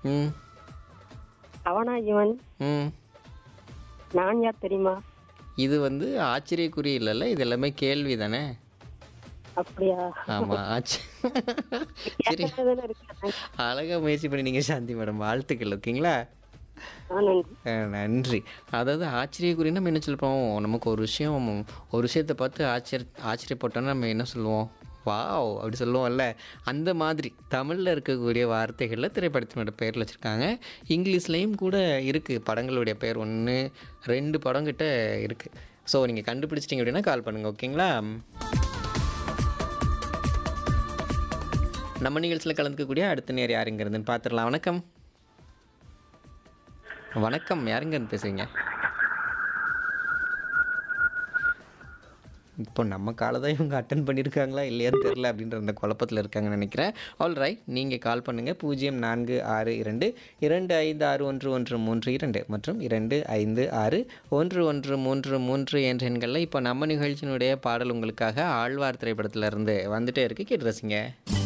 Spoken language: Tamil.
ம் அவனா இவன் ம் நான் யார் தெரியுமா இது வந்து ஆச்சரியக்குறி இல்லைல்ல இது எல்லாமே கேள்வி தானே அப்படியா ஆமாம் ஆச்சு சரி கேட்டதுல இருக்கு அழகாக முயற்சி பண்ணி நீங்கள் சாந்தி மேடம் வாழ்த்துக்கள் ஓகேங்களா ஆ நன்றி அஹ் நன்றி அதாவது ஆச்சரியக்குறி நம்ம என்ன சொல்கிறோம் நமக்கு ஒரு விஷயம் ஒரு விஷயத்தை பார்த்து ஆச்சரிய ஆச்சரியப்பட்டோன்னா நம்ம என்ன சொல்லுவோம் வாவ் அப்படி சொல்லுவோம்ல அந்த மாதிரி தமிழில் இருக்கக்கூடிய வார்த்தைகளில் திரைப்படத்தினோட பேரில் வச்சுருக்காங்க இங்கிலீஷ்லேயும் கூட இருக்குது படங்களுடைய பேர் ஒன்று ரெண்டு படம் கிட்ட இருக்குது ஸோ நீங்கள் கண்டுபிடிச்சிட்டிங்க அப்படின்னா கால் பண்ணுங்கள் ஓகேங்களா நம்ம நிகழ்ச்சியில் கலந்துக்கக்கூடிய அடுத்த நேர் யாருங்கிறதுன்னு பார்த்துடலாம் வணக்கம் வணக்கம் யாருங்க இருந்து பேசுறீங்க இப்போ நம்ம காலை தான் இவங்க அட்டன் பண்ணியிருக்காங்களா இல்லையான்னு தெரில அப்படின்ற அந்த குழப்பத்தில் இருக்காங்கன்னு நினைக்கிறேன் ஆல் ரைட் நீங்கள் கால் பண்ணுங்கள் பூஜ்ஜியம் நான்கு ஆறு இரண்டு இரண்டு ஐந்து ஆறு ஒன்று ஒன்று மூன்று இரண்டு மற்றும் இரண்டு ஐந்து ஆறு ஒன்று ஒன்று மூன்று மூன்று என்ற எண்களில் இப்போ நம்ம நிகழ்ச்சியினுடைய பாடல் உங்களுக்காக ஆழ்வார் திரைப்படத்துல இருந்து வந்துட்டே இருக்கு கேட்டு ரசிங்க